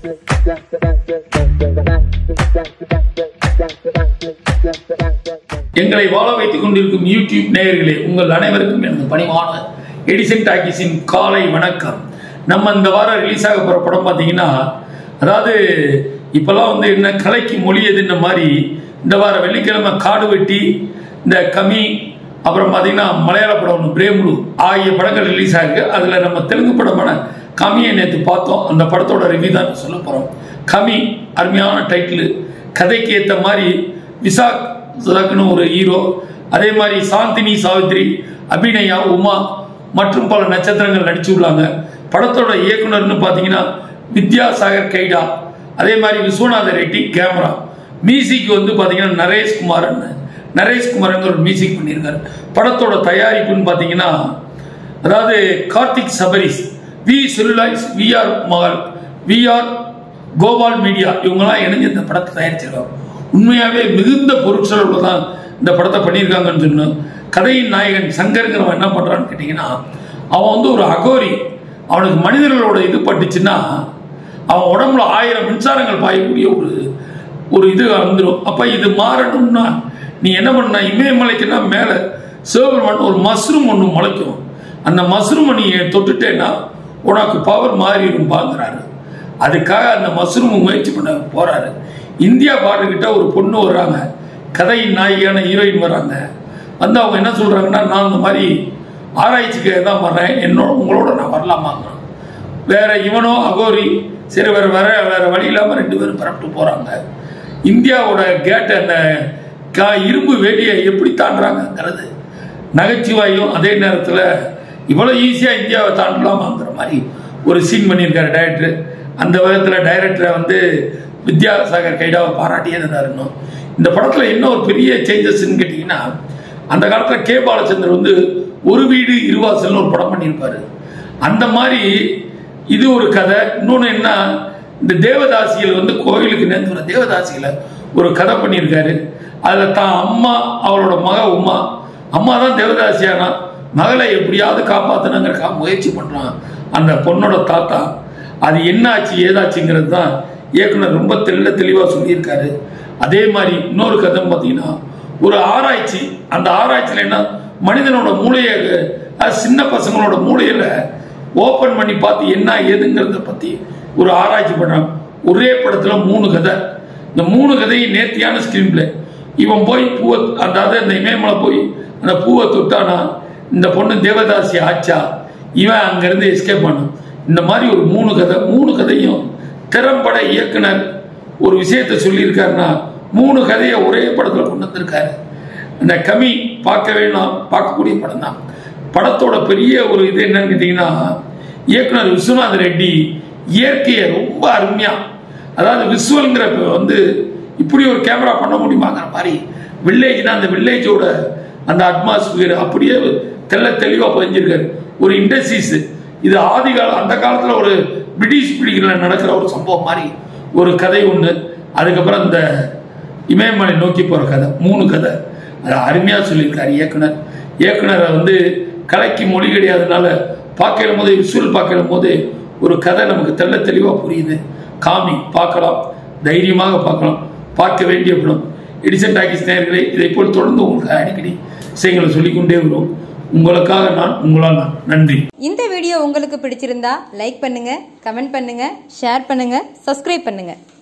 எங்களை வாழ வைத்துக் கொண்டிருக்கும் யூடியூப் நேயர்களே உங்கள் அனைவருக்கும் எனது பணிவான எடிசன் டாக்கிஸின் காலை வணக்கம் நம்ம இந்த வாரம் ரிலீஸ் ஆக போற படம் பார்த்தீங்கன்னா அதாவது இப்பெல்லாம் வந்து என்ன கலைக்கு மொழி எதுன்ன மாதிரி இந்த வாரம் வெள்ளிக்கிழமை காடு வெட்டி இந்த கமி அப்புறம் பார்த்தீங்கன்னா மலையாள படம் ஒன்று பிரேமுலு ஆகிய படங்கள் ரிலீஸ் ஆகிருக்கு அதில் நம்ம தெலுங்கு படமான கமியை நேற்று பார்த்தோம் அந்த படத்தோட ரிவ்யூ தான் சொல்ல போகிறோம் கமி அருமையான டைட்டில் கதைக்கு ஏற்ற மாதிரி விசாக் சுதாக்னு ஒரு ஹீரோ அதே மாதிரி சாந்தினி சாவித்ரி அபிநயா உமா மற்றும் பல நட்சத்திரங்கள் நடிச்சுள்ளாங்க படத்தோட இயக்குனர்னு பார்த்தீங்கன்னா வித்யாசாகர் கைடா அதே மாதிரி விஸ்வநாத ரெட்டி கேமரா மியூசிக் வந்து பார்த்தீங்கன்னா நரேஷ் குமாரன் நரேஷ் குமார்ங்கிற ஒரு மியூசிக் பண்ணியிருக்காரு படத்தோட தயாரிப்புன்னு பார்த்தீங்கன்னா அதாவது Karthik Sabaris V Celluloids VR மகள் விஆர் கோபால் மீடியா இவங்கெல்லாம் இணைஞ்சு இந்த படத்தை தயாரிச்சிருக்காங்க உண்மையாகவே மிகுந்த பொருட்செலவில் தான் இந்த படத்தை பண்ணியிருக்காங்கன்னு சொன்னோம் கதையின் நாயகன் சங்கருங்கிறவன் என்ன பண்ணுறான்னு கேட்டிங்கன்னா அவன் வந்து ஒரு அகோரி அவனுக்கு மனிதர்களோட இது பட்டுச்சுன்னா அவன் உடம்புல ஆயிரம் மின்சாரங்கள் பாயக்கூடிய ஒரு ஒரு இது வந்துடும் அப்போ இது மாறணும்னா நீ என்ன பண்ண இமயமலைக்குன்னா மேலே சிவபெருமான் ஒரு மஷ்ரூம் ஒன்று முளைக்கும் அந்த மஷ்ரூமை நீ தொட்டுட்டேன்னா உனக்கு பவர் மாறிடும் பாக்குறாரு அதுக்காக அந்த மஷ்ரூம் முயற்சி பண்ண போறாரு இந்தியா பாட்டுக்கிட்ட ஒரு பொண்ணு வர்றாங்க கதையின் நாயகியான ஹீரோயின் வர்றாங்க வந்து அவங்க என்ன சொல்றாங்கன்னா நான் இந்த மாதிரி ஆராய்ச்சிக்கு தான் வர்றேன் என்னோட உங்களோட நான் வரலாமாங்க வேற இவனோ அகோரி சரி வேற வேற வேற வழி இல்லாம ரெண்டு பேரும் பரப்பிட்டு போறாங்க இந்தியாவோட கேட் அந்த கா- இரும்பு வேலியை எப்படி தாண்டுறாங்கங்கிறது நகைச்சுவாயும் அதே நேரத்தில் இவ்வளோ ஈஸியாக இந்தியாவை தாண்டலாமாங்கிற மாதிரி ஒரு சீன் பண்ணியிருக்காரு டைரக்டர் அந்த விதத்தில் டைரக்டரை வந்து வித்யாசாகர் கைடாவை பாராட்டியதாக இருந்தோம் இந்த படத்தில் என்ன ஒரு பெரிய சேஞ்சஸ்ன்னு கேட்டிங்கன்னா அந்த காலத்தில் கே பாலச்சந்தர் வந்து ஒரு வீடு இருவாசல்னு ஒரு படம் பண்ணியிருப்பாரு அந்த மாதிரி இது ஒரு கதை இன்னொன்று என்ன இந்த தேவதாசிகள் வந்து கோயிலுக்கு நேர்ந்து வர தேவதாசிகளை ஒரு கதை பண்ணியிருக்காரு அதில் தான் அம்மா அவளோட மக உமா அம்மா தான் தேவதாசியானா மகளை எப்படியாவது காப்பாற்றணுங்கிறக்கா முயற்சி பண்ணுறான் அந்த பொண்ணோட தாத்தா அது என்ன ஆச்சு ஏதாச்சுங்கிறது தான் இயக்குனர் ரொம்ப தெள்ள தெளிவாக சொல்லியிருக்காரு அதே மாதிரி இன்னொரு கதை பார்த்தீங்கன்னா ஒரு ஆராய்ச்சி அந்த ஆராய்ச்சியில் என்ன மனிதனோட மூளையை அது சின்ன பசங்களோட மூளையில ஓப்பன் பண்ணி பார்த்து என்ன ஏதுங்கிறத பற்றி ஒரு ஆராய்ச்சி பண்ணுறாங்க ஒரே படத்தில் மூணு கதை இந்த மூணு கதையும் நேர்த்தியான ஸ்க்ரீன் பிளே இவன் போய் பூவை அதாவது அந்த இமயமலை போய் அந்த பூவை தொட்டானா இந்த பொண்ணு தேவதாசி ஆச்சா இவன் அங்கேருந்து எஸ்கேப் பண்ணும் இந்த மாதிரி ஒரு மூணு கதை மூணு கதையும் திறம்பட இயக்குனர் ஒரு விஷயத்தை சொல்லியிருக்காருன்னா மூணு கதையை ஒரே படத்தில் கொண்டு வந்திருக்காரு அந்த கமி பார்க்க வேணும் பார்க்கக்கூடிய படம் தான் படத்தோட பெரிய ஒரு இது என்னன்னு கேட்டிங்கன்னா இயக்குனர் விஸ்வநாத ரெட்டி இயற்கையை ரொம்ப அருமையா அதாவது விசுவல்ங்கிற வந்து இப்படி ஒரு கேமரா பண்ண முடியுமாங்கிற மாதிரி வில்லேஜ்னா அந்த வில்லேஜோட அந்த அட்மாஸ்பியர் அப்படியே தெள்ள தெளிவாக பதிஞ்சிருக்காரு ஒரு இண்டஸ்ட்ரீஸ் இது ஆதி கால அந்த காலத்தில் ஒரு பிரிட்டிஷ் பிடிகளில் நடக்கிற ஒரு சம்பவம் மாதிரி ஒரு கதை ஒன்று அதுக்கப்புறம் இந்த இமயமலை நோக்கி போகிற கதை மூணு கதை அதை அருமையாக சொல்லியிருக்காரு இயக்குனர் இயக்குனரை வந்து கலைக்கு மொழி கிடையாதனால பார்க்கலும் போது விசுவல் பார்க்கலும் போது ஒரு கதை நமக்கு தெள்ள தெளிவாக புரியுது காமி பார்க்கலாம் தைரியமாக பார்க்கலாம் பார்க்க வேண்டிய படம் எடிசன் டாக்கிஸ் நேயர்களே இதை போல் தொடர்ந்து உங்களுக்கு அடிக்கடி விஷயங்களை சொல்லிக்கொண்டே வரும் உங்களுக்காக நான் உங்களால் நான் நன்றி இந்த வீடியோ உங்களுக்கு பிடிச்சிருந்தா லைக் பண்ணுங்க கமெண்ட் பண்ணுங்க ஷேர் பண்ணுங்க சப்ஸ்கிரைப் பண்ணுங்க